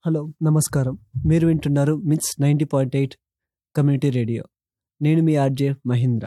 hello నమస్కారం మీరు వింటున్నారు MITS ninety point eight community radio నేను మీ ఆర్జే మహీంద్ర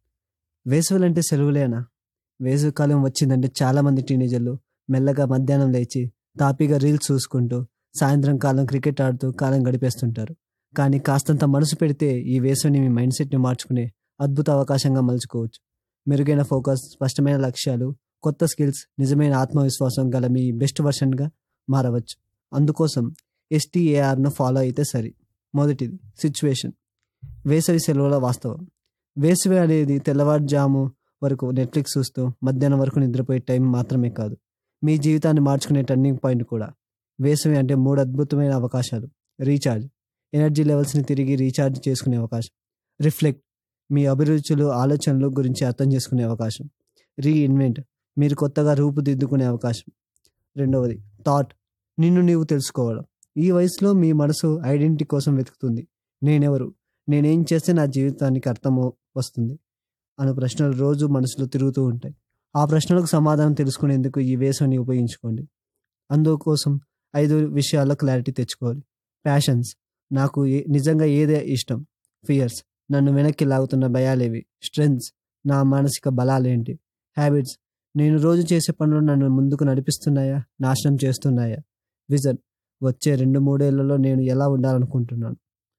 వేసవులంటే సెలవులేనా వేసవికాలం వచ్చిందంటే చాలామంది టీనేజర్లు మెల్లగా మధ్యాహ్నం లేచి తాపీగా రీల్స్ చూసుకుంటూ సాయంత్రం కాలం క్రికెట్ ఆడుతూ కాలం గడిపేస్తుంటారు కానీ కాస్తంత మనసు పెడితే ఈ వేసవిని మీ మైండ్ సెట్ని మార్చుకునే అద్భుత అవకాశంగా మలుచుకోవచ్చు మెరుగైన ఫోకస్ స్పష్టమైన లక్ష్యాలు కొత్త స్కిల్స్ నిజమైన ఆత్మవిశ్వాసం గల మీ బెస్ట్ వర్షన్గా మారవచ్చు అందుకోసం ఎస్టీఏఆర్ను ఫాలో అయితే సరి మొదటిది సిచ్యువేషన్ వేసవి సెలవుల వాస్తవం వేసవి అనేది తెల్లవారుజాము వరకు నెట్ఫ్లిక్స్ చూస్తూ మధ్యాహ్నం వరకు నిద్రపోయే టైం మాత్రమే కాదు మీ జీవితాన్ని మార్చుకునే టర్నింగ్ పాయింట్ కూడా వేసవి అంటే మూడు అద్భుతమైన అవకాశాలు రీఛార్జ్ ఎనర్జీ లెవెల్స్ని తిరిగి రీఛార్జ్ చేసుకునే అవకాశం రిఫ్లెక్ట్ మీ అభిరుచులు ఆలోచనలు గురించి అర్థం చేసుకునే అవకాశం రీఇన్వెంట్ మీరు కొత్తగా రూపుదిద్దుకునే అవకాశం రెండవది థాట్ నిన్ను నీవు తెలుసుకోవడం ఈ వయసులో మీ మనసు ఐడెంటిటీ కోసం వెతుకుతుంది నేనెవరు నేనేం చేస్తే నా జీవితానికి అర్థం వస్తుంది అనే ప్రశ్నలు రోజు మనసులో తిరుగుతూ ఉంటాయి ఆ ప్రశ్నలకు సమాధానం తెలుసుకునేందుకు ఈ వేసవిని ఉపయోగించుకోండి అందుకోసం ఐదు విషయాల్లో క్లారిటీ తెచ్చుకోవాలి ప్యాషన్స్ నాకు ఏ- నిజంగా ఏదే ఇష్టం ఫియర్స్ నన్ను వెనక్కి లాగుతున్న భయాలేవి స్ట్రెంగ్స్ నా మానసిక బలాలేంటి హ్యాబిట్స్ నేను రోజు చేసే పనులు నన్ను ముందుకు నడిపిస్తున్నాయా నాశనం చేస్తున్నాయా విజన్ వచ్చే రెండు మూడేళ్లలో నేను ఎలా ఉండాలనుకుంటున్నాను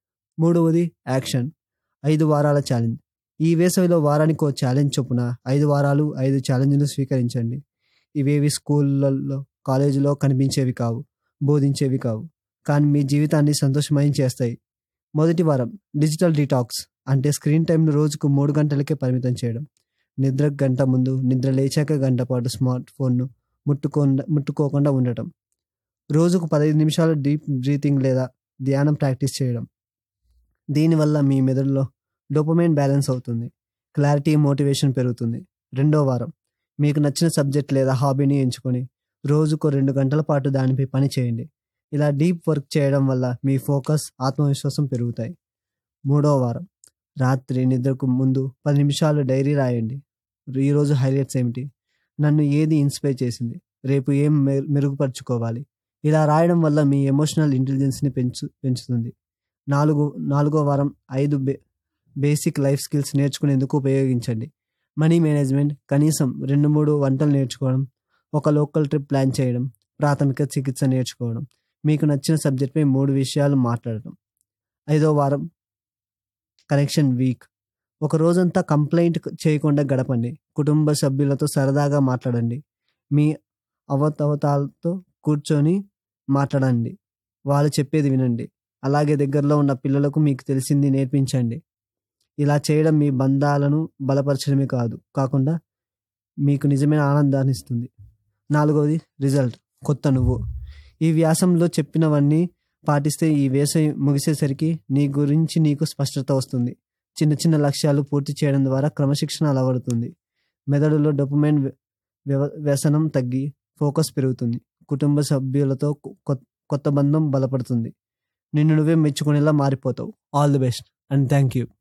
మూడవది యాక్షన్ ఐదు వారాల ఛాలెంజ్ ఈ వేసవిలో వారానికి ఓ ఛాలెంజ్ చొప్పున ఐదు వారాలు ఐదు ఛాలెంజ్లు స్వీకరించండి ఇవేవి స్కూళ్ళల్లో కాలేజీలో కనిపించేవి కావు బోధించేవి కావు కానీ మీ జీవితాన్ని సంతోషమయం చేస్తాయి మొదటి వారం డిజిటల్ డీటాక్స్ అంటే స్క్రీన్ టైంను రోజుకు మూడు గంటలకే పరిమితం చేయడం నిద్ర గంట ముందు నిద్ర లేచాక గంట పాటు స్మార్ట్ ఫోన్ను ముట్టుకోకుండా ముట్టుకోకుండా ఉండటం రోజుకు పదహైదు నిమిషాలు డీప్ బ్రీతింగ్ లేదా ధ్యానం ప్రాక్టీస్ చేయడం దీనివల్ల మీ మెదడులో డోపమైన్ బ్యాలెన్స్ అవుతుంది క్లారిటీ మోటివేషన్ పెరుగుతుంది రెండో వారం మీకు నచ్చిన సబ్జెక్ట్ లేదా హాబీని ఎంచుకొని రోజుకు రెండు గంటల పాటు దానిపై పని చేయండి ఇలా డీప్ వర్క్ చేయడం వల్ల మీ ఫోకస్ ఆత్మవిశ్వాసం పెరుగుతాయి మూడో వారం రాత్రి నిద్రకు ముందు పది నిమిషాలు డైరీ రాయండి ఈరోజు హైలైట్స్ ఏమిటి నన్ను ఏది ఇన్స్పైర్ చేసింది రేపు ఏం మె- మెరుగుపరుచుకోవాలి ఇలా రాయడం వల్ల మీ ఎమోషనల్ ఇంటెలిజెన్స్ని పెంచు పెంచుతుంది నాలుగు నాలుగో వారం ఐదు బే బేసిక్ లైఫ్ స్కిల్స్ నేర్చుకునేందుకు ఉపయోగించండి మనీ మేనేజ్మెంట్ కనీసం రెండు మూడు వంటలు నేర్చుకోవడం ఒక లోకల్ ట్రిప్ ప్లాన్ చేయడం ప్రాథమిక చికిత్స నేర్చుకోవడం మీకు నచ్చిన సబ్జెక్ట్పై మూడు విషయాలు మాట్లాడటం ఐదో వారం కనెక్షన్ వీక్ ఒక రోజంతా కంప్లైంట్ చేయకుండా గడపండి కుటుంబ సభ్యులతో సరదాగా మాట్లాడండి మీ అవతవతాలతో కూర్చొని మాట్లాడండి వాళ్ళు చెప్పేది వినండి అలాగే దగ్గరలో ఉన్న పిల్లలకు మీకు తెలిసింది నేర్పించండి ఇలా చేయడం మీ బంధాలను బలపరచడమే కాదు కాకుండా మీకు నిజమైన ఆనందాన్ని ఇస్తుంది నాలుగవది రిజల్ట్ కొత్త నువ్వు ఈ వ్యాసంలో చెప్పినవన్నీ పాటిస్తే ఈ వేసవి ముగిసేసరికి నీ గురించి నీకు స్పష్టత వస్తుంది చిన్న చిన్న లక్ష్యాలు పూర్తి చేయడం ద్వారా క్రమశిక్షణ అలవడుతుంది మెదడులో డొపమైన్ వ్యవ- వ్యసనం తగ్గి ఫోకస్ పెరుగుతుంది కుటుంబ సభ్యులతో కొ- కొత్త బంధం బలపడుతుంది నిన్ను నువ్వే మెచ్చుకునేలా మారిపోతావు all the best and thank you